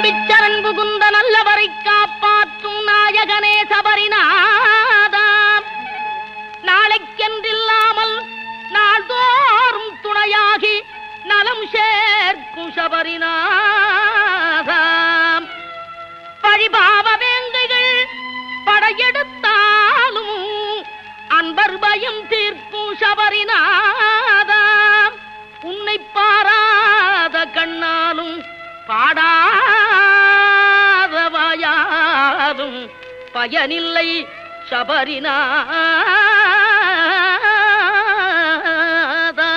நம்பிச்சரண் புகுந்த நல்லவரை காப்பாற்றும் நாயகனே சபரிநாதாம் நாளைக்கென்றில்லாமல் நாள்தோறும் துணையாகி நலம் சேர்க்கும் சபரிநாதாம் பழிபாவ வேங்கைகள் படையெடுத்தாலும் அன்பர் பயம் தீர்க்கும் சபரிநாதாம் உன்னை பாராத கண்ணாலும் பாடாத வாயாலும் பயனில்லை சபரிநாதா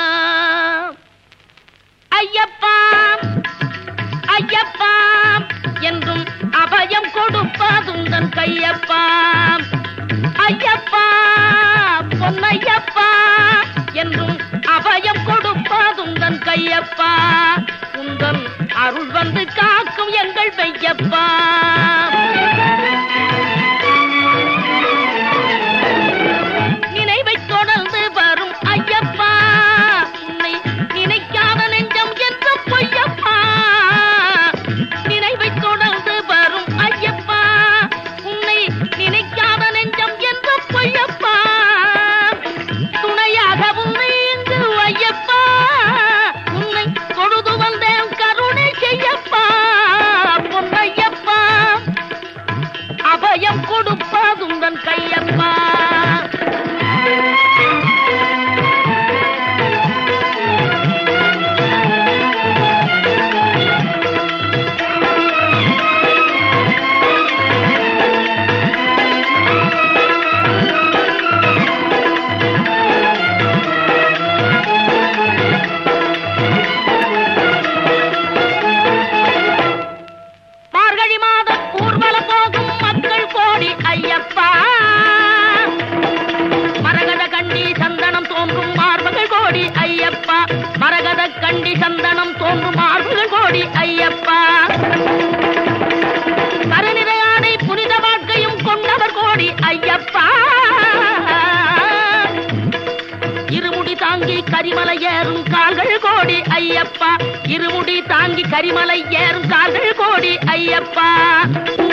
ஐயப்பா ஐயப்பா என்றும் அபயம் கொடுப்பதுந்தன் கையப்பா ஐயப்பா பொன்னையப்பா என்றும் அபயம் கொடுப்பதுந்தன் கையப்பா உந்தன் அருள் வந்து காக்கும் எங்கள் மெய்யப்பா நினைவை தொடர்ந்து வரும் ஐயப்பா உன்னை நினைக்காத நெஞ்சம் என்ற பொய்யப்பா நினைவை தொடர்ந்து வரும் ஐயப்பா உன்னை நினைக்காத நெஞ்சம் என்ற பொய்யப்பா துணையாக உன்னை இங்கு ஐயப்பா உன்னை தொழுது வந்தேன் கருணை செய்யப்பா பொன்னையப்பா அபயம் கொடுப்பதுந்தன் கையப்பா மார்கழி மாத ஊர்வலம் போகும் மக்கள் கோடி ஐயப்பா மரகத கண்டி சந்தனம் தோன்றும் மார்புகள் கோடி ஐயப்பா மரகத கண்டி சந்தனம் தோன்றும் மார்புகள் கோடி ஐயப்பா கருநிற யானை புனித வாழ்க்கையும் கொண்டவர் கோடி ஐயப்பா இருமுடி தாங்கி கரிமலை ஏறும் கால்கள் கோடி ஐயப்பா இருமுடி தாங்கி கரிமலை ஏறும் கால்கள் கோடி ஐயப்பா